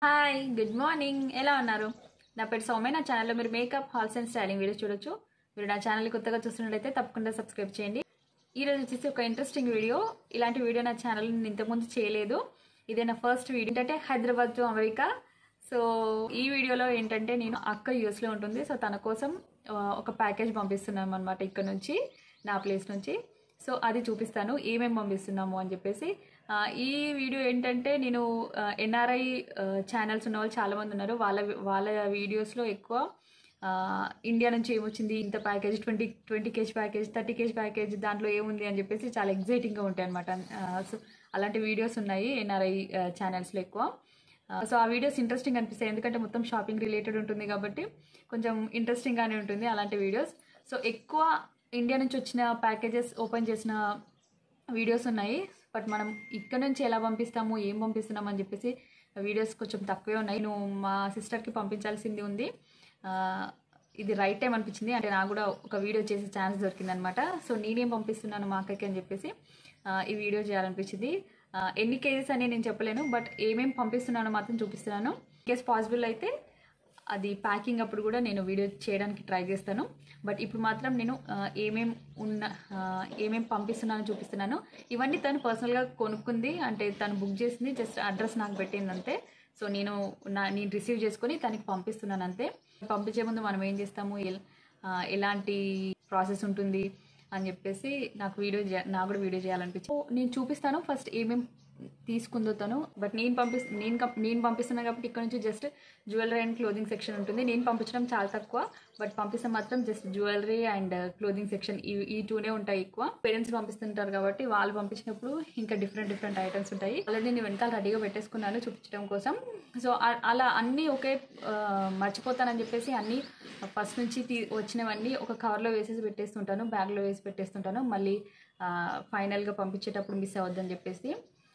hi good morning ఎలా ఉన్నారు నా పేరు సౌమ్య నా ఛానల్లో మీరు makeup hauls and styling videos చూడొచ్చు మీరు నా ఛానల్ కొత్తగా చూస్తున్నట్లయితే తప్పకుండా సబ్స్క్రైబ్ చేయండి ఈ రోజు వచ్చేసి ఒక ఇంట్రెస్టింగ్ వీడియో ఇలాంటి వీడియో నా ఛానల్ నేను ఇంతకుముందు చేయలేదు ఇదే నా ఫస్ట్ వీడియో ఏంటంటే హైదరాబాద్ టు అమెరికా సో ఈ వీడియోలో ఏంటంటే నేను అక్క యూఎస్లో ఉంటుంది సో తన కోసం ఆ, ఒక ప్యాకేజ్ పంపిస్తున్నాం అనమాట ఇక్కడ నుంచి నా ప్లేస్ నుంచి సో అది చూపిస్తాను ఏమేమి పంపిస్తున్నాము అని చెప్పేసి ఆ, ఈ వీడియో ఏంటంటే నేను ఎన్ఆర్ఐ ఛానల్స్ ఉన్న వాళ్ళు చాలామంది ఉన్నారు వాళ్ళ వాళ్ళ వీడియోస్లో ఎక్కువ ఆ, ఇండియా నుంచి ఏమొచ్చింది ఇంత package twenty twenty KG package thirty KG package దాంట్లో ఏముంది అని చెప్పేసి చాలా ఎగ్జైటింగ్గా ఉంటాయి అనమాట సో అలాంటి వీడియోస్ ఉన్నాయి ఎన్ఆర్ఐ ఛానల్స్లో ఎక్కువ ఆ, సో ఆ వీడియోస్ ఇంట్రెస్టింగ్ అనిపిస్తాయి ఎందుకంటే మొత్తం షాపింగ్ రిలేటెడ్ ఉంటుంది కాబట్టి కొంచెం ఇంట్రెస్టింగ్గానే ఉంటుంది అలాంటి వీడియోస్ సో ఎక్కువ ఇండియా నుంచి వచ్చిన ప్యాకేజెస్ ఓపెన్ చేసిన వీడియోస్ ఉన్నాయి బట్ మనం ఇక్కడ నుంచి ఎలా పంపిస్తాము ఏం పంపిస్తున్నాం అని చెప్పేసి వీడియోస్ కొంచెం తక్కువే ఉన్నాయి నేను మా సిస్టర్కి పంపించాల్సింది ఉంది ఆ, ఇది రైట్ టైం అనిపించింది అంటే నాకు కూడా ఒక వీడియో చేసే ఛాన్స్ దొరికిందనమాట సో నేనేం పంపిస్తున్నాను మా అక్కకి అని చెప్పేసి ఆ, ఈ వీడియో చేయాలనిపించింది ఆ, ఎన్ని కేజెస్ అని నేను చెప్పలేను బట్ ఏమేమి పంపిస్తున్నానో మాత్రం చూపిస్తున్నాను కేస్ పాసిబుల్ అయితే అది ప్యాకింగ్ అప్పుడు కూడా నేను వీడియో చేయడానికి ట్రై చేస్తాను బట్ ఇప్పుడు మాత్రం నేను ఆ, ఏమేం ఉన్న ఆ, ఏమేం పంపిస్తున్నానో చూపిస్తున్నాను ఇవన్నీ తను పర్సనల్గా కొనుక్కుంది అంటే తను బుక్ చేసింది జస్ట్ అడ్రస్ నాకు పెట్టింది అంతే సో నేను నా నేను రిసీవ్ చేసుకొని తనకి పంపిస్తున్నాను అంతే పంపించే ముందు మనం ఏం చేస్తాము ఎల్- ఆ, ఎలాంటి ప్రాసెస్ ఉంటుంది అని చెప్పేసి నాకు వీడియో చే- నాకు కూడా వీడియో చేయాలనిపించింది సో నేను చూపిస్తాను ఫస్ట్ ఏమేం తీసుకుందో తను బట్ నేను పంపి నేను కం- నేను పంపిస్తున్నాను కాబట్టి ఇక్కడ నుంచి just jewellery and clothing section ఉంటుంది నేను పంపించడం చాలా తక్కువ బట్ పంపిస్తే మాత్రం just jewellery and clothing section ఈ ఈ టూనే ఉంటాయి ఎక్కువ పేరెంట్స్ పంపిస్తుంటారు కాబట్టి వాళ్ళు పంపించినప్పుడు ఇంకా డిఫరెంట్ డిఫరెంట్ ఐటమ్స్ ఉంటాయి ఆల్రెడీ నేను వెనకాల రెడీగా పెట్టేసుకున్నాను చూపించడం కోసం సో ఆ- అలా అన్నీ ఒకే ఆ, మర్చిపోతానని చెప్పేసి అన్నీ ఫస్ట్ నుంచి తీ వచ్చినవన్నీ ఒక కవర్లో వేసేసి పెట్టేస్తుంటాను బ్యాగ్లో వేసి పెట్టేస్తుంటాను మళ్ళీ ఫైనల్గా పంపించేటప్పుడు మిస్ అవ్వద్దని చెప్పేసి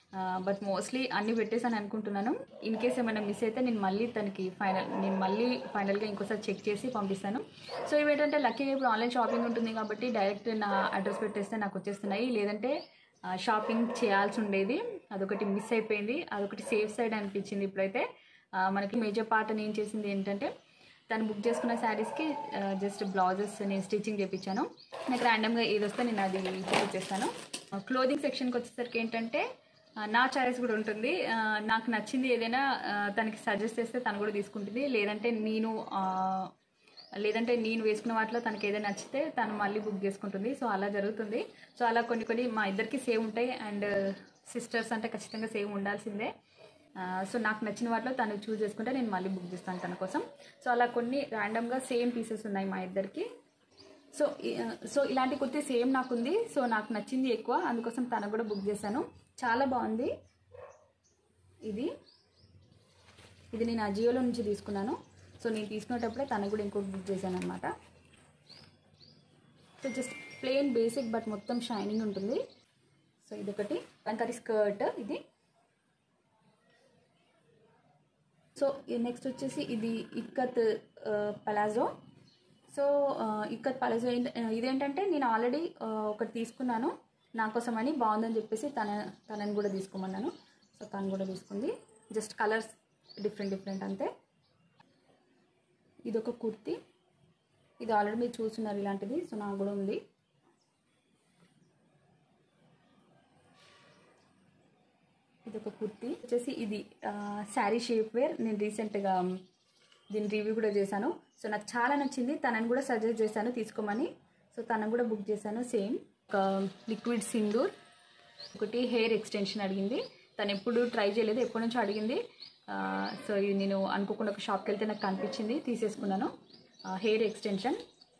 బట్ మోస్ట్లీ అన్నీ పెట్టేసాను అనుకుంటున్నాను ఇన్ కేస్ ఏమైనా మిస్ అయితే నేను మళ్ళీ తనకి ఫైనల్ నేను మళ్ళీ ఫైనల్గా ఇంకోసారి చెక్ చేసి పంపిస్తాను సో ఇవేంటంటే లక్కీగా ఇప్పుడు ఆన్లైన్ షాపింగ్ ఉంటుంది కాబట్టి డైరెక్ట్ నా అడ్రస్ పెట్టేస్తే నాకు వచ్చేస్తున్నాయి లేదంటే ఆ, షాపింగ్ చేయాల్సి ఉండేది అదొకటి మిస్ అయిపోయింది అదొకటి సేఫ్ సైడ్ అనిపించింది ఇప్పుడైతే ఆ, మనకి మేజర్ పార్ట్ నేను చేసింది ఏంటంటే తను బుక్ చేసుకున్న శారీస్కి జస్ట్ బ్లౌజెస్ నేను స్టిచ్చింగ్ చేయించాను నాకు ర్యాండమ్గా ఏది వస్తే నేను అది చూపించేస్తాను క్లోదింగ్ సెక్షన్కి వచ్చేసరికి ఏంటంటే ఆ, నా చాయిస్ కూడా ఉంటుంది ఆ, నాకు నచ్చింది ఏదైనా ఆ, తనకి సజెస్ట్ చేస్తే తను కూడా తీసుకుంటుంది లేదంటే నేను ఆ, లేదంటే నేను వేసుకున్న వాటిలో తనకి ఏదైనా నచ్చితే తను మళ్ళీ బుక్ చేసుకుంటుంది సో అలా జరుగుతుంది సో అలా కొన్ని కొన్ని మా ఇద్దరికి సేమ్ ఉంటాయి అండ్ సిస్టర్స్ అంటే ఖచ్చితంగా సేమ్ ఉండాల్సిందే ఆ, సో నాకు నచ్చిన వాటిలో తను చూస్ చేసుకుంటే నేను మళ్ళీ బుక్ చేస్తాను తన కోసం సో అలా కొన్ని ర్యాండమ్గా సేమ్ పీసెస్ ఉన్నాయి మా ఇద్దరికి సో ఈ- సో ఇలాంటి కుర్తీ సేమ్ నాకు ఉంది సో నాకు నచ్చింది ఎక్కువ అందుకోసం తను కూడా బుక్ చేశాను చాలా బాగుంది ఇది ఇది నేను అజియోలో నుంచి తీసుకున్నాను సో నేను తీసుకునేటప్పుడే తను కూడా ఇంకోటి బుక్ చేశాను అనమాట so just plain basic but మొత్తం షైనింగ్ ఉంటుంది సో ఇదొకటి కలంకారీ స్కర్ట్ ఇది సో నెక్స్ట్ వచ్చేసి ఇది ఇక్కత్ పలాజో సో ఆ, ఇక్కత్ పలాజో ఏంట- ఆ, ఇదేంటంటే నేను ఆల్రెడీ ఆ, ఒకటి తీసుకున్నాను నా కోసం అని బాగుందని చెప్పేసి తన తనని కూడా తీసుకోమన్నాను సో తను కూడా తీసుకుంది జస్ట్ కలర్స్ డిఫరెంట్ డిఫరెంట్ అంతే ఇది ఒక కుర్తి ఇది ఆల్రెడీ మీరు చూస్తున్నారు ఇలాంటిది సో నాకు కూడా ఉంది ఇది ఒక కుర్తి వచ్చేసి ఇది శారీ షేప్ వేర్ నేను రీసెంట్గా దీని రివ్యూ కూడా చేశాను సో నాకు చాలా నచ్చింది తనని కూడా సజెస్ట్ చేశాను తీసుకోమని సో తనను కూడా బుక్ చేశాను సేమ్ ఒక లిక్విడ్ సింధూర్ ఒకటి హెయిర్ ఎక్స్టెన్షన్ అడిగింది తను ఎప్పుడు ట్రై చేయలేదు ఎప్పటి నుంచో అడిగింది ఆ, సో ఇది నేను అనుకోకుండా ఒక షాప్కి వెళ్తే నాకు కనిపించింది తీసేసుకున్నాను hair extension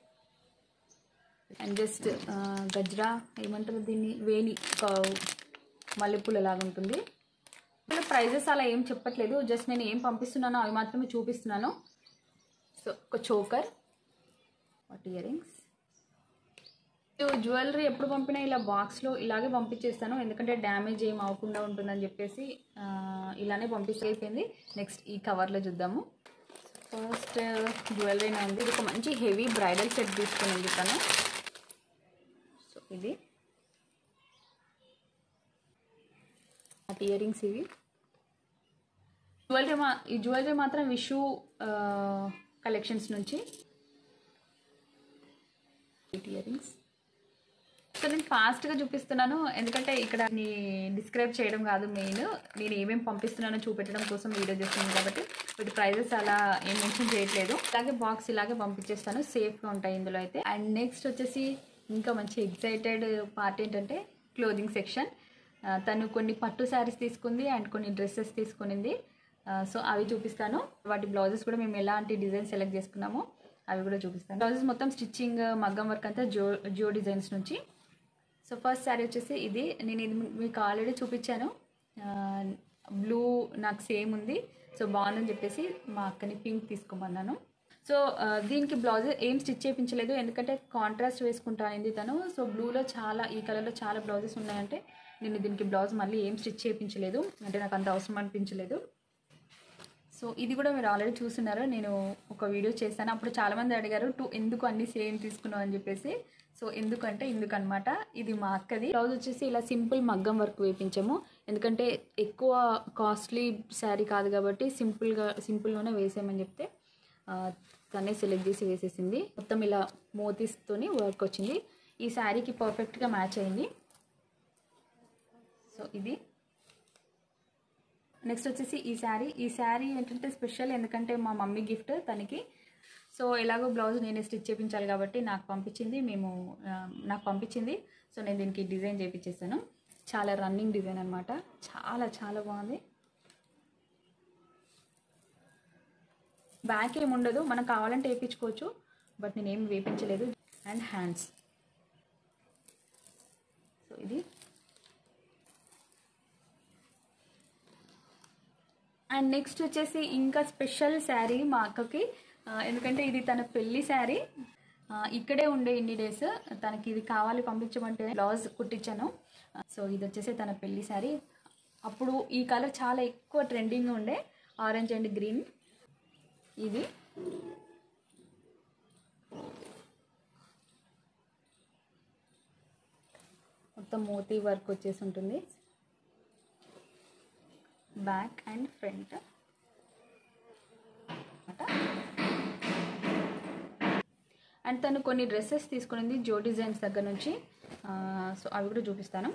and just gajra ఏమంటారు దీన్ని వేణి ఒక మల్లెపూల లాగా ఉంటుంది ప్రైజెస్ అలా ఏం చెప్పట్లేదు జస్ట్ నేను ఏం పంపిస్తున్నానో అవి మాత్రమే చూపిస్తున్నాను సో ఒక choker what earrings jewellery ఎప్పుడు పంపినా ఇలా బాక్స్లో ఇలాగే పంపించేస్తాను ఎందుకంటే డ్యామేజ్ ఏం అవ్వకుండా ఉంటుందని చెప్పేసి ఆ, ఇలానే పంపిస్తే అయిపోయింది నెక్స్ట్ ఈ కవర్లో చూద్దాము ఫస్ట్ జ్యువెలరీ ఉంది ఇది ఒక మంచి హెవీ బ్రైడల్ సెట్ తీసుకుని తను సో ఇది ఇయర్ రింగ్స్ ఇవి జ్యువెలరీ మా ఈ జ్యువెలరీ మాత్రం విషు కలెక్షన్స్ నుంచి ఇయర్ రింగ్స్ సో నేను ఫాస్ట్గా చూపిస్తున్నాను ఎందుకంటే ఇక్కడ డిస్క్రైబ్ చేయడం కాదు మెయిన్ నేను ఏమేమి పంపిస్తున్నానో చూపెట్టడం కోసం వీడియో చేస్తున్నాను కాబట్టి వీటి ప్రైజెస్ అలా ఏం మెన్షన్ చేయట్లేదు అలాగే బాక్స్ ఇలాగే పంపించేస్తాను సేఫ్గా ఉంటాయి ఇందులో అయితే అండ్ నెక్స్ట్ వచ్చేసి ఇంకా మంచి ఎగ్జైటెడ్ పార్ట్ ఏంటంటే క్లోదింగ్ సెక్షన్ తను కొన్ని పట్టు శారీస్ తీసుకుంది అండ్ కొన్ని డ్రెస్సెస్ తీసుకునింది సో అవి చూపిస్తాను వాటి బ్లౌజెస్ కూడా మేము ఎలాంటి డిజైన్ సెలెక్ట్ చేసుకున్నామో అవి కూడా చూపిస్తాను బ్లౌజెస్ మొత్తం స్టిచ్చింగ్ మగ్గం వర్క్ అంతా జో జియో డిజైన్స్ నుంచి సో ఫస్ట్ శారీ వచ్చేసి ఇది నేను ఇది మీకు ఆల్రెడీ చూపించాను బ్లూ నాకు సేమ్ ఉంది సో బాగుందని చెప్పేసి మా అక్కని పింక్ తీసుకోమన్నాను సో దీనికి బ్లౌజ్ ఏం స్టిచ్ చేయించలేదు ఎందుకంటే కాంట్రాస్ట్ వేసుకుంటానండి తను సో బ్లూలో చాలా ఈ కలర్లో చాలా బ్లౌజెస్ ఉన్నాయంటే నేను దీనికి బ్లౌజ్ మళ్ళీ ఏం స్టిచ్ చేయించలేదు అంటే నాకు అంత అవసరం అనిపించలేదు సో ఇది కూడా మీరు ఆల్రెడీ చూస్తున్నారు నేను ఒక వీడియో చేశాను అప్పుడు చాలామంది అడిగారు టూ ఎందుకు అన్ని సేమ్ తీసుకున్నావు అని చెప్పేసి సో ఎందుకంటే ఎందుకు అనమాట ఇది మా అక్కది బ్లౌజ్ వచ్చేసి ఇలా సింపుల్ మగ్గం వర్క్ వేపించాము ఎందుకంటే ఎక్కువ కాస్ట్లీ శారీ కాదు కాబట్టి సింపుల్గా సింపుల్లోనే వేసామని చెప్తే తనే సెలెక్ట్ చేసి వేసేసింది మొత్తం ఇలా మోతీస్తోని వర్క్ వచ్చింది ఈ శారీకి పర్ఫెక్ట్గా మ్యాచ్ అయింది సో ఇది నెక్స్ట్ వచ్చేసి ఈ శారీ ఈ శారీ ఏంటంటే స్పెషల్ ఎందుకంటే మా మమ్మీ గిఫ్ట్ తనకి సో ఎలాగో బ్లౌజ్ నేనే స్టిచ్ చేయించాలి కాబట్టి నాకు పంపించింది మేము నాకు పంపించింది సో నేను దీనికి డిజైన్ చేయించేసాను చాలా రన్నింగ్ డిజైన్ అనమాట చాలా చాలా బాగుంది బ్యాక్ ఏమి ఉండదు మనం కావాలంటే వేయించుకోవచ్చు బట్ నేను ఏం వేయించలేదు అండ్ హ్యాండ్స్ సో ఇది అండ్ నెక్స్ట్ వచ్చేసి ఇంకా స్పెషల్ శారీ మా అక్కకి ఎందుకంటే ఇది తన పెళ్లి శారీ ఇక్కడే ఉండే ఇన్ని డేస్ తనకి ఇది కావాలి పంపించమంటే బ్లౌజ్ కుట్టించాను సో ఇది వచ్చేసి తన పెళ్లి శారీ అప్పుడు ఈ కలర్ చాలా ఎక్కువ ట్రెండింగ్ ఉండే ఆరెంజ్ అండ్ గ్రీన్ ఇది మొత్తం మోతీ వర్క్ వచ్చేసి ఉంటుంది బ్యాక్ అండ్ ఫ్రంట్ అండ్ తను కొన్ని డ్రెస్సెస్ తీసుకునింది జో డిజైన్స్ దగ్గర నుంచి సో అవి కూడా చూపిస్తాను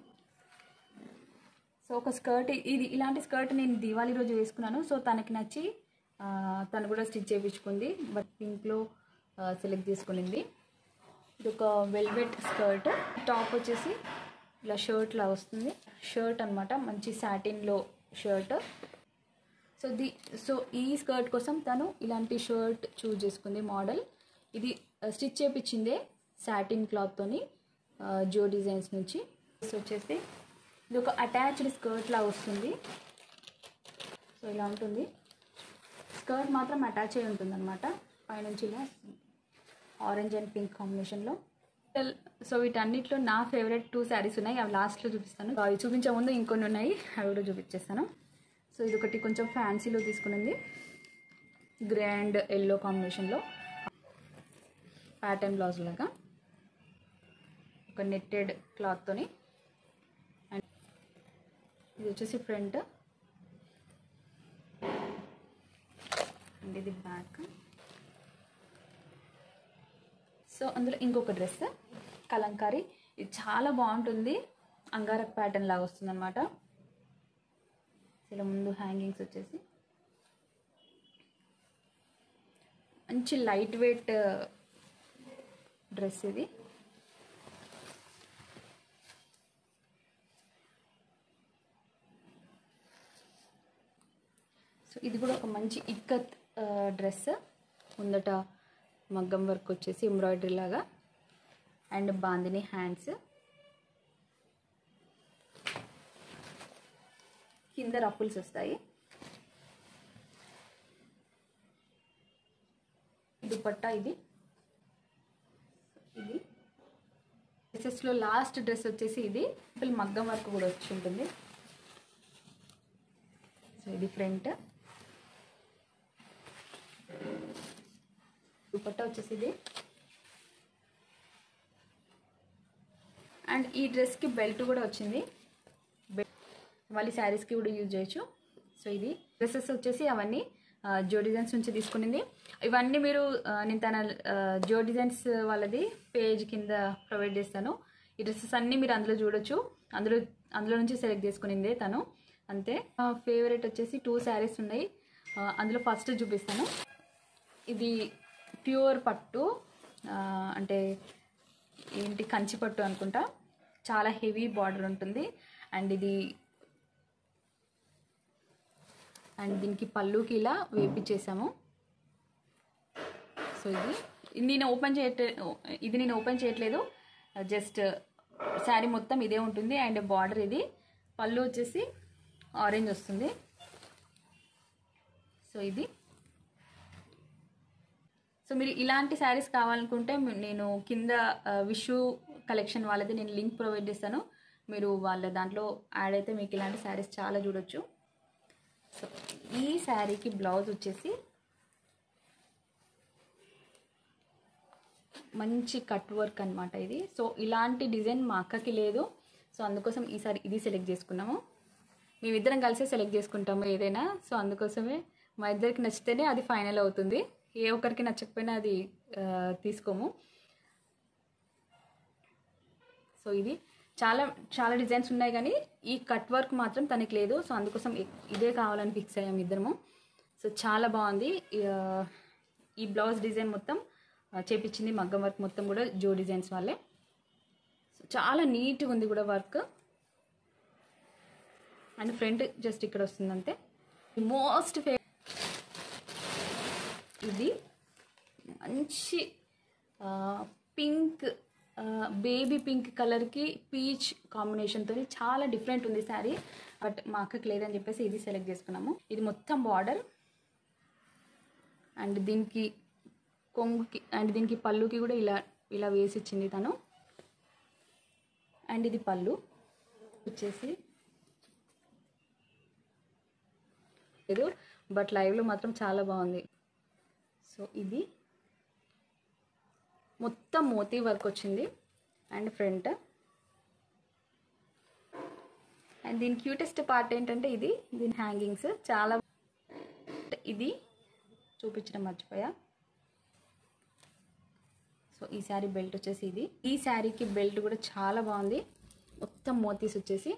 సో ఒక స్కర్ట్ ఇది ఇలాంటి స్కర్ట్ నేను దివాళీ రోజు వేసుకున్నాను సో తనకి నచ్చి తను కూడా స్టిచ్ చేయించుకుంది బట్ పింక్లో సెలెక్ట్ చేసుకునింది ఇది ఒక వెల్వెట్ స్కర్ట్ టాప్ వచ్చేసి ఇలా షర్ట్లా వస్తుంది షర్ట్ అనమాట మంచి సాటిన్లో షర్ట్ సో ది సో ఈ స్కర్ట్ కోసం తను ఇలాంటి షర్ట్ చూజ్ చేసుకుంది మోడల్ ఇది స్టిచ్ చేపించిందే సాటిన్ క్లాత్తోని జో డిజైన్స్ నుంచి వచ్చేసి ఇది ఒక అటాచ్డ్ స్కర్ట్ లా వస్తుంది సో ఇలా ఉంటుంది స్కర్ట్ మాత్రం అటాచ్ అయి ఉంటుంది అనమాట పైనుంచి ఇలా ఆరెంజ్ అండ్ పింక్ కాంబినేషన్లో సో వీటన్నిటిలో నా ఫేవరెట్ టూ శారీస్ ఉన్నాయి అవి లాస్ట్లో చూపిస్తాను అవి చూపించే ముందు ఇంకొన్ని ఉన్నాయి అవి కూడా చూపించేస్తాను సో ఇది ఒకటి కొంచెం ఫ్యాన్సీలో తీసుకునింది గ్రే అండ్ ఎల్లో కాంబినేషన్లో ప్యాటర్న్ బ్లౌజ్ లాగా ఒక నెట్టెడ్ క్లాత్తోని అండ్ ఇది వచ్చేసి ఫ్రంట్ అండ్ ఇది బ్యాక్ సో అందులో ఇంకొక డ్రెస్ కలంకారీ ఇది చాలా బాగుంటుంది అంగారక్ ప్యాటర్న్ లాగా వస్తుంది అనమాట ఇలా ముందు హ్యాంగింగ్స్ వచ్చేసి మంచి లైట్ వెయిట్ డ్రెస్ ఇది సో ఇది కూడా ఒక మంచి ఇక్కత్ డ్రెస్ ముందట మగ్గం వర్క్ వచ్చేసి ఎంబ్రాయిడరీ లాగా అండ్ బాందిని హ్యాండ్స్ కింద రప్పుల్స్ వస్తాయి దుపట్టా ఇది ఇది డ్రెస్సెస్లో లాస్ట్ డ్రెస్ వచ్చేసి ఇది ఫుల్ మగ్గం వర్క్ కూడా వచ్చి ఉంటుంది సో ఇది ఫ్రంట్ దుపట్టా వచ్చేసి ఇది అండ్ ఈ డ్రెస్కి బెల్ట్ కూడా వచ్చింది మళ్ళీ శారీస్కి కూడా యూజ్ చేయొచ్చు సో సో ఇది డ్రెస్సెస్ వచ్చేసి అవన్నీ ఆ, జో డిజైన్స్ నుంచి తీసుకునింది ఇవన్నీ మీరు ఆ, నేను తన ఆ, జో డిజైన్స్ వాళ్ళది పేజ్ కింద ప్రొవైడ్ చేస్తాను ఈ డ్రెస్సెస్ అన్నీ మీరు అందులో చూడొచ్చు అందులో అందులో నుంచి సెలెక్ట్ చేసుకునిందే తను అంతే ఫేవరెట్ వచ్చేసి టూ శారీస్ ఉన్నాయి ఆ, అందులో ఫస్ట్ చూపిస్తాను ఇది ప్యూర్ పట్టు ఆ, అంటే ఏంటి కంచి పట్టు అనుకుంటా చాలా హెవీ బార్డర్ ఉంటుంది అండ్ ఇది అండ్ దీనికి పళ్ళుకి ఇలా వేపించేసాము సో ఇది నేను ఓపెన్ చేయట్లే ఇది నేను ఓపెన్ చేయట్లేదు జస్ట్ శారీ మొత్తం ఇదే ఉంటుంది అండ్ బార్డర్ ఇది పళ్ళు వచ్చేసి ఆరెంజ్ వస్తుంది సో ఇది సో మీరు ఇలాంటి శారీస్ కావాలనుకుంటే మి- నేను కింద ఆ, విషు కలెక్షన్ వాళ్ళది నేను లింక్ ప్రొవైడ్ చేస్తాను మీరు వాళ్ళ దాంట్లో యాడ్ అయితే మీకు ఇలాంటి శారీస్ చాలా చూడొచ్చు సో ఈ శారీకి బ్లౌజ్ వచ్చేసి మంచి కట్ వర్క్ అనమాట ఇది సో ఇలాంటి డిజైన్ మా అక్కకి లేదు సో అందుకోసం ఈసారి ఇది సెలెక్ట్ చేసుకున్నాము మేమిద్దరం కలిసే సెలెక్ట్ చేసుకుంటాము ఏదైనా సో అందుకోసమే మా ఇద్దరికి నచ్చితేనే అది ఫైనల్ అవుతుంది ఏ ఒక్కరికి నచ్చకపోయినా అది ఆ, తీసుకోము సో ఇది చాలా చాలా డిజైన్స్ ఉన్నాయి కానీ ఈ కట్ వర్క్ మాత్రం తనకి లేదు సో అందుకోసం ఇ- ఇదే కావాలని ఫిక్స్ అయ్యాము ఇద్దరము సో చాలా బాగుంది ఈ- ఆ, ఈ బ్లౌజ్ డిజైన్ మొత్తం ఆ, చేపించింది మగ్గం వర్క్ మొత్తం కూడా జో డిజైన్స్ వాళ్ళే సో చాలా నీట్గా ఉంది కూడా వర్క్ అండ్ ఫ్రంట్ జస్ట్ ఇక్కడ వస్తుంది అంతే మోస్ట్ ఫే ఇది మంచి పింక్ బేబీ పింక్ కలర్కి పీచ్ కాంబినేషన్తో చాలా డిఫరెంట్ ఉంది శారీ బట్ మా అక్కకి లేదని చెప్పేసి ఇది సెలెక్ట్ చేసుకున్నాము ఇది మొత్తం బార్డర్ అండ్ దీనికి కొంగుకి అండ్ దీనికి పళ్ళుకి కూడా ఇలా ఇలా వేసి ఇచ్చింది తను అండ్ ఇది పళ్ళు వచ్చేసి లేదు బట్ లైవ్లో మాత్రం చాలా బాగుంది సో ఇది మొత్తం మోతీ వర్క్ వచ్చింది అండ్ ఫ్రంట్ అండ్ దీని క్యూటెస్ట్ పార్ట్ ఏంటంటే ఇది దీని హ్యాంగింగ్స్ చాలా ఇది చూపించడం మర్చిపోయా సో ఈ శారీ బెల్ట్ వచ్చేసి ఇది ఈ శారీకి బెల్ట్ కూడా చాలా బాగుంది మొత్తం మోతీస్ వచ్చేసి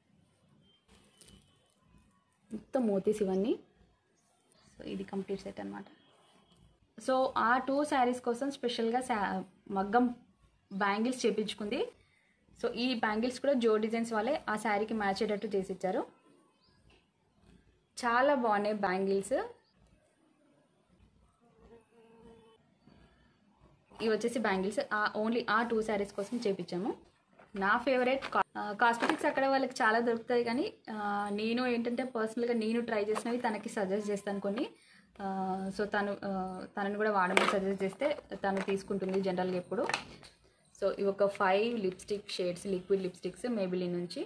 మొత్తం మోతీస్ ఇవన్నీ సో ఇది కంప్లీట్ సెట్ అనమాట సో ఆ టూ శారీస్ కోసం స్పెషల్గా శా మగ్గం బ్యాంగిల్స్ చేపించుకుంది సో ఈ బ్యాంగిల్స్ కూడా జో డిజైన్స్ వాళ్ళే ఆ శారీకి మ్యాచ్ అయ్యేటట్టు చేసి ఇచ్చారు చాలా బాగున్నాయి బ్యాంగిల్స్ ఇవి వచ్చేసి బ్యాంగిల్స్ ఆ ఓన్లీ ఆ టూ శారీస్ కోసం చేపించాము నా ఫేవరెట్ కాస్మెటిక్స్ అక్కడ వాళ్ళకి చాలా దొరుకుతాయి కానీ ఆ, నేను ఏంటంటే పర్సనల్గా నేను ట్రై చేసినవి తనకి సజెస్ట్ చేస్తాను కొన్ని ఆ, సో తను ఆ, తనని కూడా వాడమని సజెస్ట్ చేస్తే తను తీసుకుంటుంది జనరల్గా ఎప్పుడు సో ఇవి ఒక five lipstick shades liquid lipsticks Maybelline నుంచి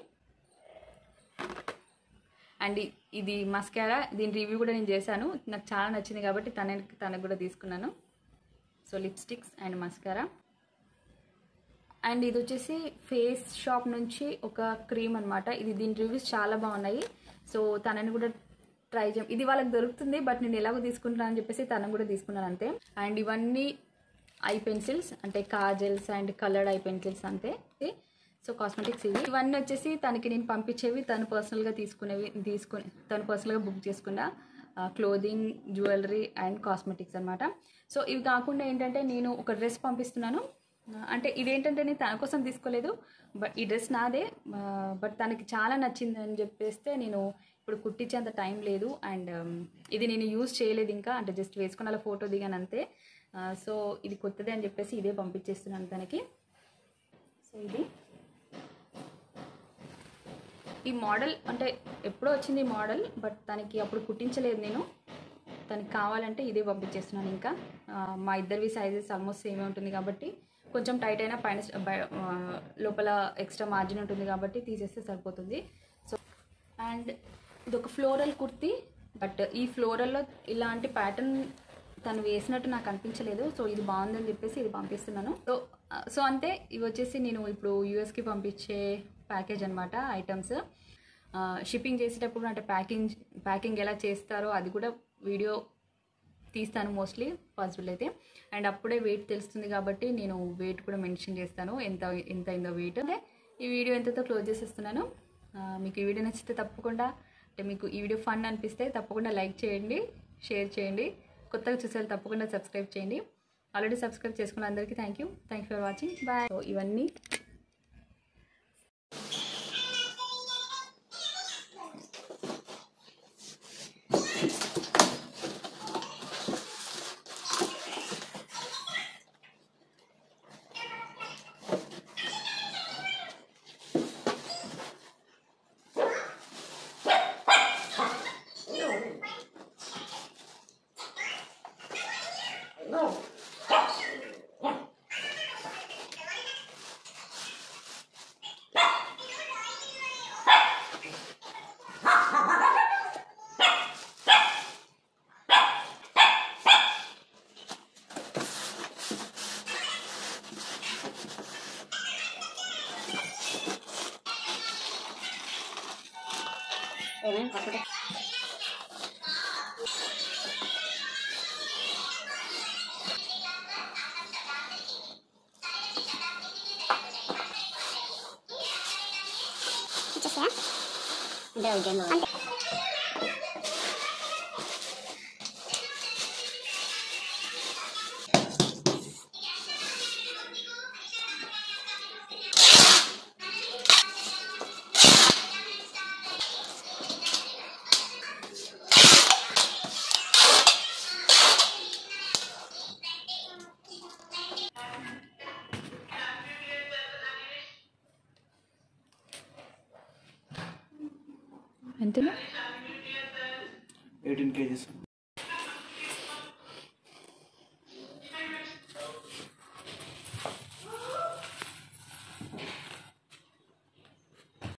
అండ్ ఇ- ఇది మస్కారా దీని రివ్యూ కూడా నేను చేశాను నాకు చాలా నచ్చింది కాబట్టి తన తనకు కూడా తీసుకున్నాను so lipsticks and mascara and ఇది వచ్చేసి ఫేస్ షాప్ నుంచి ఒక క్రీమ్ అన్నమాట ఇది దీని రివ్యూస్ చాలా బాగున్నాయి సో తనని కూడా ట్రై చేయం ఇది వాళ్ళకి దొరుకుతుంది బట్ నేను ఎలాగో తీసుకుంటున్నాను అని చెప్పేసి తనను కూడా తీసుకున్నాను అంతే అండ్ ఇవన్నీ ఐ పెన్సిల్స్ అంటే kajals and coloured eye pencils అంతే సో కాస్మెటిక్స్ ఇవి ఇవన్నీ వచ్చేసి తనకి నేను పంపించేవి తను పర్సనల్గా తీసుకునేవి తీసుకుని తను పర్సనల్గా బుక్ చేసుకున్న క్లోదింగ్ జ్యువెలరీ అండ్ కాస్మెటిక్స్ అనమాట సో ఇవి కాకుండా ఏంటంటే నేను ఒక డ్రెస్ పంపిస్తున్నాను ఆ, అంటే ఇదేంటంటే నేను తన కోసం తీసుకోలేదు బట్ ఈ డ్రెస్ నాదే బట్ తనకి చాలా నచ్చింది అని చెప్పేస్తే నేను ఇప్పుడు కుట్టించేంత టైం లేదు అండ్ ఇది నేను యూజ్ చేయలేదు ఇంకా అంటే జస్ట్ వేసుకుని అలా ఫోటో దిగాను అంతే సో ఇది కొత్తదే అని చెప్పేసి ఇదే పంపించేస్తున్నాను తనకి సో ఇది ఈ మోడల్ అంటే ఎప్పుడో వచ్చింది ఈ మోడల్ బట్ తనకి అప్పుడు కుట్టించలేదు నేను తనకి కావాలంటే ఇదే పంపించేస్తున్నాను ఇంకా ఆ, మా ఇద్దరివి సైజెస్ ఆల్మోస్ట్ సేమే ఉంటుంది కాబట్టి కొంచెం టైట్ అయినా పైన స్- బయ- ఆ, లోపల ఎక్స్ట్రా మార్జిన్ ఉంటుంది కాబట్టి తీసేస్తే సరిపోతుంది సో అండ్ ఇది ఒక ఫ్లోరల్ కుర్తీ బట్ ఈ ఫ్లోరల్లో ఇలాంటి ప్యాటర్న్ తను వేసినట్టు నాకు అనిపించలేదు సో ఇది బాగుందని చెప్పేసి ఇది పంపిస్తున్నాను సో ఆ, సో అంతే ఇవి వచ్చేసి నేను ఇప్పుడు యూఎస్కి పంపించే ప్యాకేజ్ అనమాట ఐటమ్స్ షిప్పింగ్ చేసేటప్పుడు అంటే ప్యాకింగ్ ప్యాకింగ్ ఎలా చేస్తారో అది కూడా వీడియో తీస్తాను మోస్ట్లీ పాసిబుల్ అయితే అండ్ అప్పుడే వెయిట్ తెలుస్తుంది కాబట్టి నేను వెయిట్ కూడా మెన్షన్ చేస్తాను ఎంత ఎంత అయిందో వెయిట్ అంటే ఈ వీడియో ఎంతతో క్లోజ్ చేసేస్తున్నాను ఆ, మీకు ఈ వీడియో నచ్చితే తప్పకుండా అంటే మీకు ఈ వీడియో ఫన్ అనిపిస్తే తప్పకుండా లైక్ చేయండి షేర్ చేయండి కొత్తగా చూసే వాళ్ళు తప్పకుండా సబ్స్క్రైబ్ చేయండి ఆల్రెడీ సబ్స్క్రైబ్ చేసుకున్న అందరికీ thank you thank you for watching bye ఇవన్నీ ఏమేమి పక్కన ఇచ్చేసా అంటే ఉద్యోగం అంటే ఎంతలో ఎయిటీన్ కేజీస్